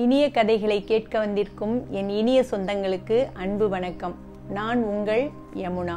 இனிய கதைகளை கேட்க வந்திருக்கும் என் இனிய சொந்தங்களுக்கு அன்பு வணக்கம் நான் உங்கள் யமுனா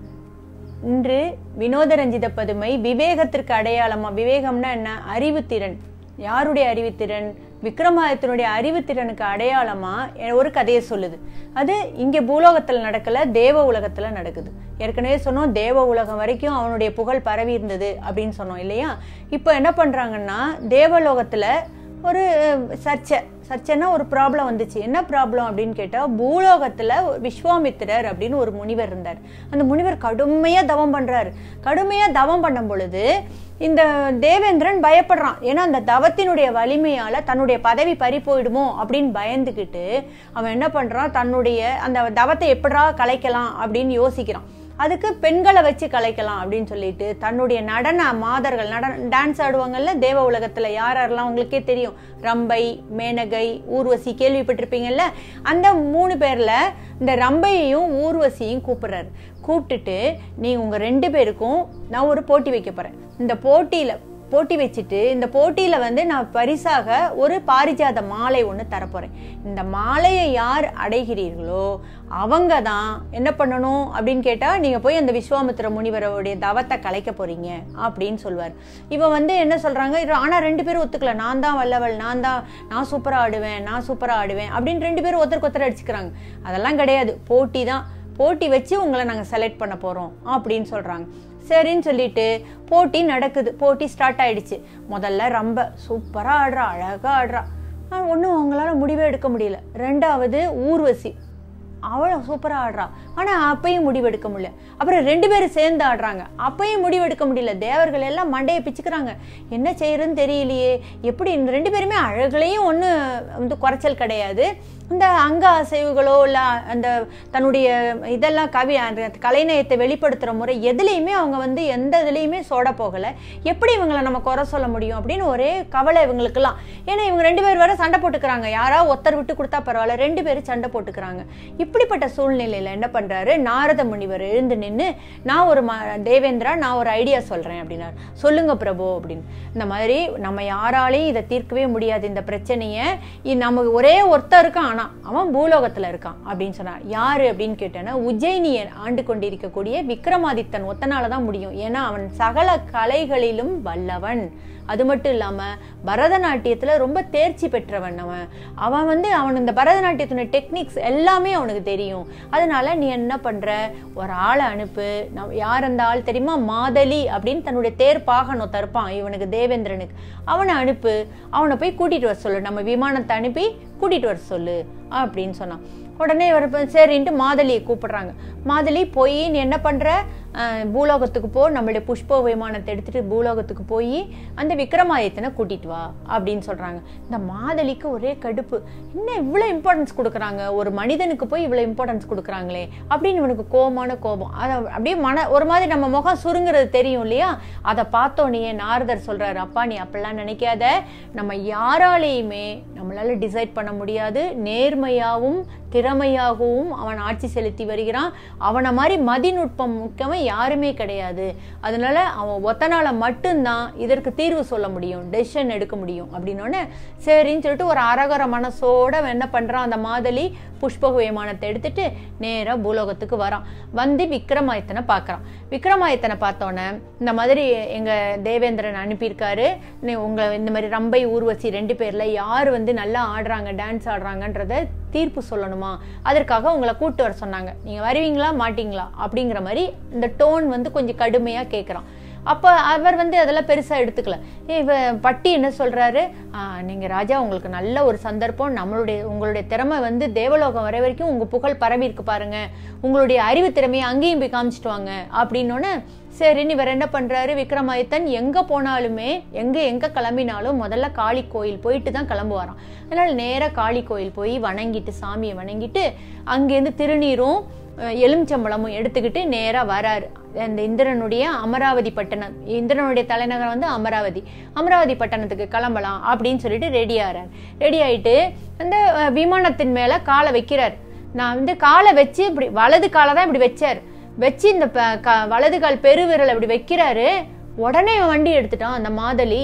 இன்று வினோதரஞ்சித பதுமை விவேகத்திற்கு அடையாளமா விவேகம்னா என்ன அறிவுத்திறன் யாருடைய அறிவுத்திறன் விக்ரமாதித்தனுடைய அறிவுத்திறனுக்கு அடையாளமா ஒரு கதையை சொல்லுது அது இங்க பூலோகத்துல நடக்கல தேவ உலகத்துல நடக்குது ஏற்கனவே சொன்னோம் தேவ உலகம் வரைக்கும் அவனுடைய புகழ் பரவி இருந்தது அப்படின்னு சொன்னோம் இல்லையா இப்போ என்ன பண்றாங்கன்னா தேவலோகத்துல ஒரு சர்ச்சை சர்ச்சைன்னா ஒரு ப்ராப்ளம் வந்துச்சு என்ன ப்ராப்ளம் அப்படின்னு கேட்டால் பூலோகத்தில் விஸ்வாமித்திரர் அப்படின்னு ஒரு முனிவர் இருந்தார் அந்த முனிவர் கடுமையாக தவம் பண்ணுறாரு கடுமையாக தவம் பண்ணும் பொழுது இந்த தேவேந்திரன் பயப்படுறான் ஏன்னா அந்த தவத்தினுடைய வலிமையால் தன்னுடைய பதவி பறி போயிடுமோ அப்படின்னு பயந்துக்கிட்டு அவன் என்ன பண்ணுறான் தன்னுடைய அந்த தவத்தை எப்படா கலைக்கலாம் அப்படின்னு யோசிக்கிறான் அதுக்கு பெண்களை வச்சு கலைக்கலாம் அப்படின்னு சொல்லிட்டு தன்னுடைய நடன மாதர்கள் நடன டான்ஸ் ஆடுவாங்கல்ல தேவ உலகத்துல யார் யாரெல்லாம் உங்களுக்கே தெரியும் ரம்பை மேனகை ஊர்வசி கேள்விப்பட்டிருப்பீங்கல்ல அந்த மூணு பேர்ல இந்த ரம்பையையும் ஊர்வசியும் கூப்பிடுறாரு கூப்பிட்டுட்டு நீ உங்க ரெண்டு பேருக்கும் நான் ஒரு போட்டி வைக்க போறேன் இந்த போட்டியில போட்டி வச்சுட்டு இந்த போட்டியில வந்து நான் பரிசாக ஒரு பாரிஜாத மாலை ஒன்று தரப்போறேன் இந்த மாலையை யார் அடைகிறீர்களோ அவங்க தான் என்ன பண்ணணும் அப்படின்னு கேட்டா நீங்க போய் அந்த விஸ்வாமித்திர முனிவருடைய தவத்தை கலைக்க போறீங்க அப்படின்னு சொல்வார் இவன் வந்து என்ன சொல்றாங்க ஆனா ரெண்டு பேரும் ஒத்துக்கல நான் தான் வல்லவள் நான் தான் நான் சூப்பரா ஆடுவேன் நான் சூப்பரா ஆடுவேன் அப்படின்னு ரெண்டு பேரும் ஒருத்தருக்கு ஒருத்தர் அடிச்சுக்கிறாங்க அதெல்லாம் கிடையாது போட்டி தான் போட்டி வச்சு உங்களை நாங்கள் செலக்ட் பண்ண போறோம் அப்படின்னு சொல்றாங்க சரின்னு சொல்லிட்டு போட்டி நடக்குது போட்டி ஸ்டார்ட் ஆயிடுச்சு முதல்ல ரொம்ப சூப்பராக ஆடுறா அழகாக ஆடுறா ஒன்றும் அவங்களால முடிவே எடுக்க முடியல ரெண்டாவது ஊர்வசி அவளை சூப்பராக ஆடுறா ஆனால் அப்பையும் முடிவெடுக்க முடியல அப்புறம் ரெண்டு பேரும் சேர்ந்து ஆடுறாங்க அப்பையும் முடிவெடுக்க முடியல தேவர்கள் எல்லாம் மண்டையை பிச்சுக்கிறாங்க என்ன செய்யறதுன்னு தெரியலையே எப்படி இந்த ரெண்டு பேருமே அழகுலையும் ஒன்றும் வந்து குறைச்சல் கிடையாது இந்த அங்க அசைவுகளோ இல்லை அந்த தன்னுடைய இதெல்லாம் கவி அந்த கலைநயத்தை வெளிப்படுத்துகிற முறை எதுலேயுமே அவங்க வந்து எந்த இதுலேயுமே சோட போகலை எப்படி இவங்களை நம்ம குறை சொல்ல முடியும் அப்படின்னு ஒரே கவலை இவங்களுக்குலாம் ஏன்னா இவங்க ரெண்டு பேர் வேற சண்டை போட்டுக்கிறாங்க யாராவது ஒருத்தர் விட்டு கொடுத்தா பரவாயில்ல ரெண்டு பேரும் சண்டை போட்டுக்கிறாங்க இப்படிப்பட்ட சூழ்நிலையில் என்ன பண்ணுறாரு நாரத முனிவர் எழுந்து நின்று நான் ஒரு தேவேந்திரா நான் ஒரு ஐடியா சொல்கிறேன் அப்படின்னாரு சொல்லுங்க பிரபு அப்படின்னு இந்த மாதிரி நம்ம யாராலையும் இதை தீர்க்கவே முடியாது இந்த பிரச்சனையை நமக்கு ஒரே ஒருத்தர் இருக்கான் ஆனால் அவன் பூலோகத்தில் இருக்கான் அப்படின்னு சொன்னான் யாரு அப்படின்னு கேட்டேன்னா உஜ்ஜயினியை ஆண்டு கொண்டிருக்கக்கூடிய விக்ரமாதித்தன் ஒத்தனால தான் முடியும் ஏன்னா அவன் சகல கலைகளிலும் வல்லவன் அது மட்டும் இல்லாம பரதநாட்டியத்துல ரொம்ப தேர்ச்சி பெற்றவன் அவன் அவன் வந்து அவன் இந்த பரதநாட்டியத்தின டெக்னிக்ஸ் எல்லாமே அவனுக்கு தெரியும் அதனால நீ என்ன பண்ற ஒரு ஆளை அனுப்பு யார் அந்த ஆள் தெரியுமா மாதலி அப்படின்னு தன்னுடைய தேர் பாகனம் தருப்பான் இவனுக்கு தேவேந்திரனுக்கு அவனை அனுப்பு அவனை போய் கூட்டிட்டு வர சொல்லு நம்ம விமானத்தை அனுப்பி கூட்டிட்டு வர சொல்லு அப்படின்னு சொன்னான் உடனே இவர் சரின்ட்டு மாதலியை கூப்பிடுறாங்க மாதலி போய் நீ என்ன பண்ற பூலோகத்துக்கு போ நம்மளுடைய புஷ்ப விமானத்தை எடுத்துட்டு பூலோகத்துக்கு போய் அந்த விக்ரமாதித்தனை கூட்டிட்டு வா அப்படின்னு சொல்றாங்க இந்த மாதலிக்கு ஒரே கடுப்பு என்ன இவ்வளவு இம்பார்ட்டன்ஸ் கொடுக்குறாங்க ஒரு மனிதனுக்கு போய் இவ்வளவு இம்பார்ட்டன்ஸ் கொடுக்குறாங்களே அப்படின்னு இவனுக்கு கோபமான கோபம் அதை அப்படியே மன ஒரு மாதிரி நம்ம முகம் சுருங்குறது தெரியும் இல்லையா அதை பார்த்தோன்னே நாரதர் சொல்றாரு அப்பா நீ அப்படிலாம் நினைக்காத நம்ம யாராலேயுமே நம்மளால டிசைட் பண்ண முடியாது நேர்மையாகவும் திறமையாகவும் அவன் ஆட்சி செலுத்தி வருகிறான் அவனை மாதிரி மதிநுட்பம் முக்கியமாக யாருமே கிடையாது அதனால அவன் ஒத்தனால மட்டும்தான் இதற்கு தீர்வு சொல்ல முடியும் டெசிஷன் எடுக்க முடியும் அப்படின்னோடனே சரின்னு சொல்லிட்டு ஒரு அரகர மனசோட என்ன பண்றான் அந்த மாதலி புஷ்பக விமானத்தை எடுத்துட்டு நேராக பூலோகத்துக்கு வரான் வந்து விக்ரமாதித்தனை பார்க்குறான் விக்ரமாதித்தனை பார்த்தோன்னே இந்த மாதிரி எங்க தேவேந்திரன் அனுப்பியிருக்காரு உங்க இந்த மாதிரி ரம்பை ஊர்வசி ரெண்டு பேர்ல யார் வந்து நல்லா ஆடுறாங்க டான்ஸ் ஆடுறாங்கன்றத தீர்ப்பு சொல்லணுமா அதற்காக உங்களை கூட்டு வர சொன்னாங்க நீங்க வருவீங்களா மாட்டீங்களா அப்படிங்கிற மாதிரி இந்த டோன் வந்து கொஞ்சம் கடுமையா கேட்குறான் அப்போ அவர் வந்து அதெல்லாம் பெருசாக எடுத்துக்கல இவ பட்டி என்ன சொல்கிறாரு நீங்கள் ராஜா உங்களுக்கு நல்ல ஒரு சந்தர்ப்பம் நம்மளுடைய உங்களுடைய திறமை வந்து தேவலோகம் வர வரைக்கும் உங்கள் புகழ் பரவி இருக்கு பாருங்க உங்களுடைய அறிவு திறமையை அங்கேயும் போய் காமிச்சிட்டு வாங்க அப்படின்னோடனே சரின்னு இவர் என்ன பண்றாரு விக்ரமாதித்தன் எங்க போனாலுமே எங்க எங்க கிளம்பினாலும் முதல்ல காளி கோயில் போயிட்டு தான் கிளம்புவாராம் அதனால நேர காளி கோயில் போய் வணங்கிட்டு சாமியை வணங்கிட்டு அங்கேருந்து திருநீரும் எலுமிச்சம்பழமும் எடுத்துக்கிட்டு நேராக வராரு அந்த இந்திரனுடைய அமராவதி பட்டணம் இந்திரனுடைய தலைநகரம் வந்து அமராவதி அமராவதி பட்டணத்துக்கு கிளம்பலாம் அப்படின்னு சொல்லிட்டு ரெடி ஆகிறார் ரெடி ஆயிட்டு அந்த விமானத்தின் மேல காலை வைக்கிறார் நான் வந்து காலை வச்சு இப்படி வலது காலை தான் இப்படி வச்சார் வச்சு இந்த வலது கால் பெருவிரல் இப்படி வைக்கிறாரு உடனே வண்டி எடுத்துட்டான் அந்த மாதலி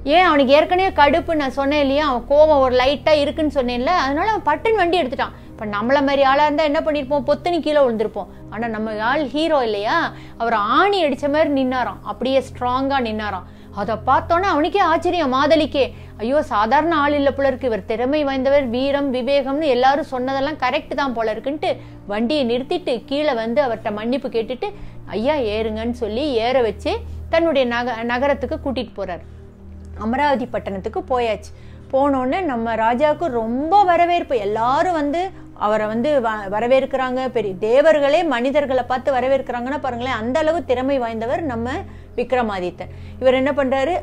ஏன் அவனுக்கு ஏற்கனவே கடுப்பு நான் சொன்னேன் இல்லையா அவன் கோவம் ஒரு லைட்டாக இருக்குன்னு சொன்னேன்ல அதனால அவன் பட்டுன்னு வண்டி எடுத்துட்டான் இப்போ நம்மள மாதிரி ஆளாக இருந்தால் என்ன பண்ணியிருப்போம் பொத்துனி கீழே விழுந்திருப்போம் ஆனால் நம்ம ஆள் ஹீரோ இல்லையா அவர் ஆணி அடித்த மாதிரி நின்னாராம் அப்படியே ஸ்ட்ராங்காக நின்னாராம் அதை பார்த்தோன்னே அவனுக்கே ஆச்சரியம் மாதலிக்கே ஐயோ சாதாரண ஆள் இல்லை போல இருக்கு இவர் திறமை வாய்ந்தவர் வீரம் விவேகம்னு எல்லாரும் சொன்னதெல்லாம் கரெக்ட் தான் போல இருக்குன்ட்டு வண்டியை நிறுத்திட்டு கீழே வந்து அவர்கிட்ட மன்னிப்பு கேட்டுட்டு ஐயா ஏறுங்கன்னு சொல்லி ஏற வச்சு தன்னுடைய நக நகரத்துக்கு கூட்டிட்டு போறார் அமராவதி பட்டணத்துக்கு போயாச்சு போனோடனே நம்ம ராஜாவுக்கு ரொம்ப வரவேற்பு எல்லாரும் வந்து அவரை வந்து வ- வரவேற்கிறாங்க பெரிய தேவர்களே மனிதர்களை பார்த்து வரவேற்கிறாங்கன்னா பாருங்களேன் அந்த அளவு திறமை வாய்ந்தவர் நம்ம விக்ரமாதித்தன் இவர் என்ன பண்றாரு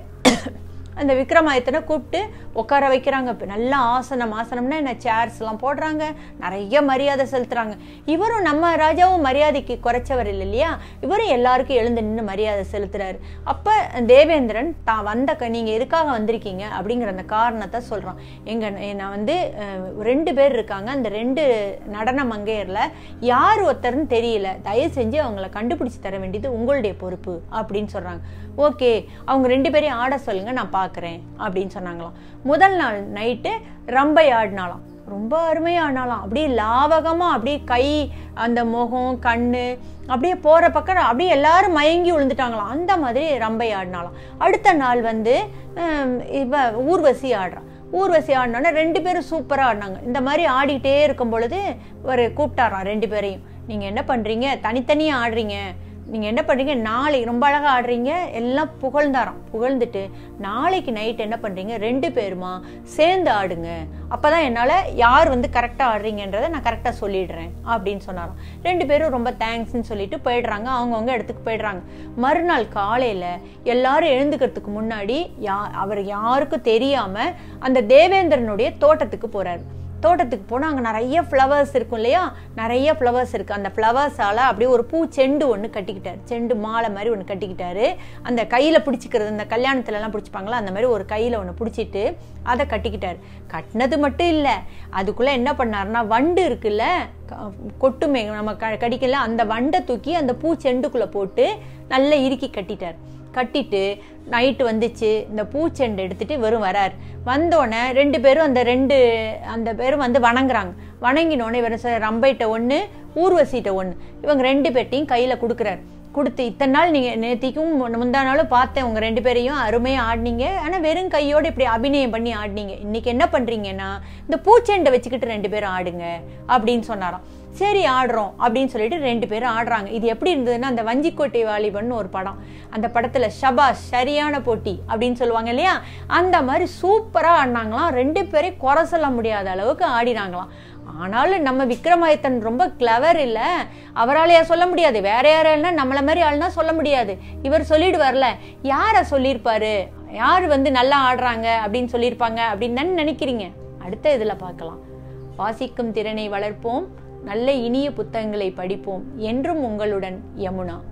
அந்த விக்ரமாதித்தனை கூப்பிட்டு உட்கார வைக்கிறாங்க இப்ப நல்ல ஆசனம் ஆசனம்னா என்ன சேர்ஸ் எல்லாம் போடுறாங்க நிறைய மரியாதை செலுத்துறாங்க இவரும் நம்ம ராஜாவும் மரியாதைக்கு குறைச்சவர் இல்லை இல்லையா இவரும் எல்லாருக்கும் எழுந்து நின்று மரியாதை செலுத்துறாரு அப்ப தேவேந்திரன் தான் வந்த க- நீங்க எதுக்காக வந்திருக்கீங்க அப்படிங்கிற அந்த காரணத்தை சொல்றான் எங்க நான் வந்து அஹ், ரெண்டு பேர் இருக்காங்க அந்த ரெண்டு நடன மங்கையர்ல யார் ஒருத்தர்னு தெரியல தயவு செஞ்சு அவங்கள கண்டுபிடிச்சு தர வேண்டியது உங்களுடைய பொறுப்பு அப்படின்னு சொல்றாங்க ஓகே அவங்க ரெண்டு பேரையும் ஆட சொல்லுங்க நான் பார்க்கறேன் அப்படின்னு சொன்னாங்களாம் முதல் நாள் நைட்டு ரம்பை ஆடினாலாம் ரொம்ப அருமையா ஆடினாலாம் அப்படியே லாவகமா அப்படியே கை அந்த முகம் கண்ணு அப்படியே போற பக்கம் அப்படியே எல்லாரும் மயங்கி விழுந்துட்டாங்களாம் அந்த மாதிரி ரம்பை ஆடினாலாம் அடுத்த நாள் வந்து ஹம், இவ ஊர்வசி ஆடுறான் ஊர்வசி ஆடினோன்னா ரெண்டு பேரும் சூப்பராக ஆடினாங்க இந்த மாதிரி ஆடிக்கிட்டே இருக்கும் பொழுது ஒரு கூப்பிட்டாராம் ரெண்டு பேரையும் நீங்கள் என்ன பண்ணுறீங்க தனித்தனியாக ஆடுறீங்க நீங்கள் என்ன பண்ணுறீங்க நாளைக்கு ரொம்ப அழகாக ஆடுறீங்க எல்லாம் புகழ்ந்தாராம் புகழ்ந்துட்டு நாளைக்கு நைட் என்ன பண்ணுறீங்க ரெண்டு பேருமா சேர்ந்து ஆடுங்க அப்போ தான் என்னால் யார் வந்து கரெக்டாக ஆடுறீங்கன்றதை நான் கரெக்டாக சொல்லிடுறேன் அப்படின்னு சொன்னாராம் ரெண்டு பேரும் ரொம்ப தேங்க்ஸ்ன்னு சொல்லிட்டு போயிடுறாங்க அவங்கவுங்க இடத்துக்கு போயிடுறாங்க மறுநாள் காலையில் எல்லாரும் எழுந்துக்கிறதுக்கு முன்னாடி யா அவர் யாருக்கும் தெரியாமல் அந்த தேவேந்திரனுடைய தோட்டத்துக்கு போகிறாரு தோட்டத்துக்கு போனால் அங்கே நிறைய ஃப்ளவர்ஸ் இருக்கும் இல்லையா நிறைய ஃப்ளவர்ஸ் இருக்குது அந்த ஃப்ளவர்ஸால் அப்படியே ஒரு பூ செண்டு ஒன்று கட்டிக்கிட்டார் செண்டு மாலை மாதிரி ஒன்று கட்டிக்கிட்டாரு அந்த கையில் பிடிச்சிக்கிறது இந்த கல்யாணத்துலலாம் பிடிச்சிப்பாங்களா அந்த மாதிரி ஒரு கையில் ஒன்று பிடிச்சிட்டு அதை கட்டிக்கிட்டார் கட்டினது மட்டும் இல்லை அதுக்குள்ளே என்ன பண்ணாருன்னா வண்டு இருக்குல்ல க- கொட்டுமே நம்ம க கடிக்கல அந்த வண்டை தூக்கி அந்த பூ செண்டுக்குள்ளே போட்டு நல்லா இறுக்கி கட்டிட்டார் கட்டிட்டு நைட்டு வந்துச்சு இந்த பூச்செண்டு எடுத்துட்டு வெறும் வரார் வந்தோடனே ரெண்டு பேரும் அந்த ரெண்டு அந்த பேரும் வந்து வணங்குறாங்க வணங்கினோடனே இவர் சொல்றாரு, ரம்பைட்ட ஒன்று ஊர்வசிட்ட ஒன்று இவங்க ரெண்டு பேர்ட்டையும் கையில் கொடுக்குறாரு கொடுத்து இத்தனை நாள் நீங்கள் நேத்திக்கும் முன்ன- முந்தா நாளும் பார்த்தேன் உங்கள் ரெண்டு பேரையும் அருமையாக ஆடினீங்க ஆனால் வெறும் கையோடு இப்படி அபிநயம் பண்ணி ஆடினீங்க இன்னைக்கு என்ன பண்ணுறீங்கன்னா இந்த பூச்செண்டை வச்சுக்கிட்டு ரெண்டு பேரும் ஆடுங்க அப்படின்னு சொன்னாராம் சரி ஆடுறோம் அப்படின்னு சொல்லிட்டு ரெண்டு பேரும் ஆடுறாங்க இது எப்படி இருந்ததுன்னா அந்த வஞ்சிக்கோட்டை வாலிபன் ஒரு படம் அந்த படத்துல ஷபாஷ் சரியான போட்டி அப்படின்னு சொல்லுவாங்க இல்லையா அந்த மாதிரி சூப்பரா ஆடினாங்களாம் ரெண்டு பேரையும் குறை சொல்ல முடியாத அளவுக்கு ஆடினாங்களாம் ஆனாலும் நம்ம விக்ரமாதித்தன் ரொம்ப கிளவர் இல்ல அவராலையா சொல்ல முடியாது வேற யாராலனா நம்மள மாதிரி ஆள்னா சொல்ல முடியாது இவர் சொல்லிடுவார்ல யார சொல்லியிருப்பாரு யார் வந்து நல்லா ஆடுறாங்க அப்படின்னு சொல்லியிருப்பாங்க அப்படின்னு தானே நினைக்கிறீங்க அடுத்த இதுல பார்க்கலாம் வாசிக்கும் திறனை வளர்ப்போம் நல்ல இனிய புத்தகங்களை படிப்போம் என்றும் உங்களுடன் யமுனா